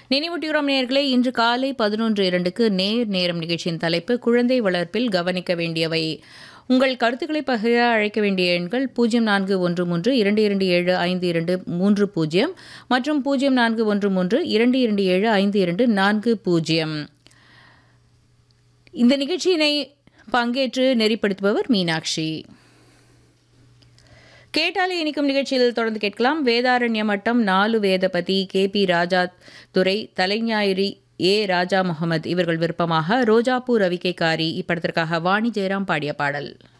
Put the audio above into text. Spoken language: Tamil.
நினைவூட்டுகிறோம் நேயர்களே இன்று காலை பதினொன்று இரண்டுக்கு நேர் நேரம் நிகழ்ச்சியின் தலைப்பு குழந்தை வளர்ப்பில் கவனிக்க வேண்டியவை உங்கள் கருத்துக்களை பகிர அழைக்க வேண்டிய எண்கள் பூஜ்ஜியம் நான்கு ஒன்று மூன்று இரண்டு இரண்டு ஏழு ஐந்து இரண்டு மூன்று பூஜ்ஜியம் மற்றும் பூஜ்ஜியம் நான்கு ஒன்று மூன்று இரண்டு இரண்டு ஏழு ஐந்து இரண்டு நான்கு பூஜ்ஜியம் இந்த நிகழ்ச்சியினை பங்கேற்று நெறிப்படுத்துபவர் மீனாட்சி கேட்டாலே இனிக்கும் நிகழ்ச்சியில் தொடர்ந்து கேட்கலாம் வேதாரண்ய மட்டம் Naluvedapathy K P Raja Durai Thalaignayiru A Raja Muhammad இவர்கள் விருப்பமாக ரோஜாப்பூ ரவிக்கைக்காரி இப்படத்திற்காக வாணி ஜெயராம் பாடிய பாடல்